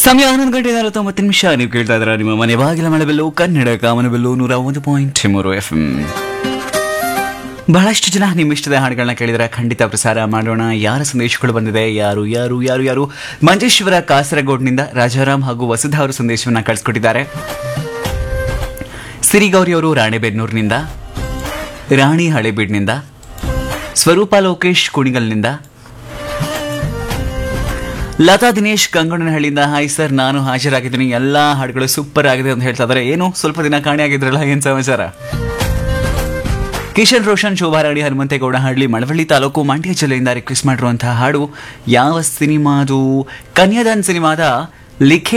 ಸಮಯ ಹನ್ನೊಂದು ಗಂಟೆ ನಲವತ್ತೊಂಬತ್ತು ನಿಮಿಷ ನೀವು ಕೇಳ್ತಾ ಇದ್ರ ನಿಮ್ಮ ಮನೆ ಬಾಗಿಲ ಮಳೆಬೆಲ್ಲು ಕನ್ನಡ ಕಾಮನಬೆಲ್ಲು ನೂರ ಒಂದು ಪಾಯಿಂಟ್ ಮೂರು ಎಫ್ ಬಹಳಷ್ಟು ಜನ ನಿಮ್ಮ ಇಷ್ಟದ ಹಾಡುಗಳನ್ನ ಕೇಳಿದ್ರೆ ಖಂಡಿತ ಪ್ರಸಾರ ಮಾಡೋಣ ಯಾರ ಸಂದೇಶಗಳು ಬಂದಿದೆ ಯಾರು ಯಾರು ಯಾರು ಯಾರು ಮಂಜೇಶ್ವರ ಕಾಸರಗೋಡ್ನಿಂದ ರಾಜಾರಾಮ್ ಹಾಗೂ ವಸುಧಾ ಅವರು ಸಂದೇಶವನ್ನ ಕಳಿಸ್ಕೊಟ್ಟಿದ್ದಾರೆ ಸಿರಿಗೌರಿ ಅವರು ರಾಣೆಬೆನ್ನೂರಿನಿಂದ ರಾಣಿ ಹಳೇಬೀಡ್ನಿಂದ ಸ್ವರೂಪ ಲೋಕೇಶ್ ಕುಣಿಗಲ್ನಿಂದ ಲತಾ ದಿನೇಶ್ ಕಂಗಣನಹಳ್ಳಿಯಿಂದ ಹಾಯ್ ಸರ್ ನಾನು ಹಾಜರಾಗಿದ್ದೀನಿ ಎಲ್ಲಾ ಹಾಡುಗಳು ಸೂಪರ್ ಆಗಿದೆ ಅಂತ ಹೇಳ್ತಾ ಇದ್ದಾರೆ ಏನು ಸ್ವಲ್ಪ ದಿನ ಕಾಣೆ ಆಗಿದ್ರಲ್ಲ ಏನ್ ಸಮಾಚಾರ ಕಿಶನ್ ರೋಷನ್ ಶೋಭಾರಾಣಿ ಹನುಮಂತೇಗೌಡ ಹಳ್ಳಿ ಮಳವಳ್ಳಿ ತಾಲೂಕು ಮಂಡ್ಯ ಜಿಲ್ಲೆಯಿಂದ ರಿಕ್ವೆಸ್ಟ್ ಮಾಡಿರುವಂತಹ ಹಾಡು ಯಾವ ಸಿನಿಮಾದು ಕನ್ಯಾದಾನ್ ಸಿನಿಮಾದ ಲಿಖೆ